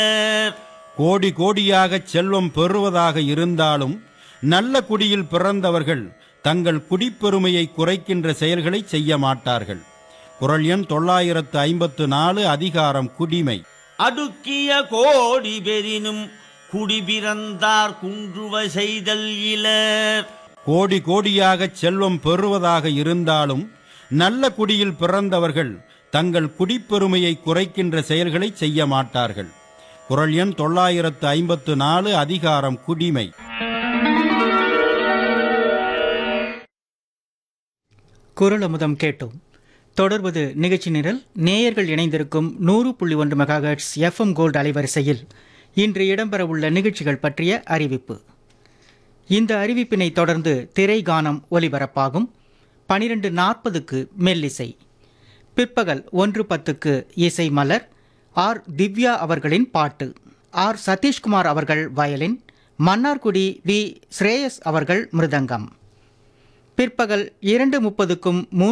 கோடி கோடியாக செல்வம் பெறுவதாக இருந்தாலும் நல்ல குடியில் பிறந்தவர்கள் தங்கள் குடிப்பெருமையை குறைக்கின்ற செயல்களை செய்ய மாட்டார்கள் குரல் எண் தொள்ளாயிரத்து ஐம்பத்து நாலு அதிகாரம் குடிமை அடுக்கிய கோடி பெறினும் குடிபிறந்தார் குன்றுவ செய்தல் இலர் கோடி கோடியாக செல்வம் பெறுவதாக இருந்தாலும் நல்ல குடியில் பிறந்தவர்கள் தங்கள் குடிப்பெருமையை குறைக்கின்ற செயல்களை செய்ய மாட்டார்கள் குரல் எண் தொள்ளாயிரத்து ஐம்பத்து நாலு அதிகாரம் குடிமை குரல் அமுதம் கேட்டோம் தொடர்வது நிகழ்ச்சி நிரல் நேயர்கள் இணைந்திருக்கும் நூறு புள்ளி ஒன்று மெகாஹெட்ஸ் எஃப்எம் கோல்டு அலைவரிசையில் இன்று இடம்பெறவுள்ள நிகழ்ச்சிகள் பற்றிய அறிவிப்பு இந்த அறிவிப்பினை தொடர்ந்து திரை கானம் ஒலிபரப்பாகும் பனிரெண்டு நாற்பதுக்கு மெல்லிசை பிற்பகல் ஒன்று பத்துக்கு இசை மலர் ஆர் திவ்யா அவர்களின் பாட்டு ஆர் சதீஷ்குமார் அவர்கள் வயலின் மன்னார்குடி வி ஸ்ரேயஸ் அவர்கள் மிருதங்கம் பிற்பகல் இரண்டு முப்பதுக்கும் மூன்று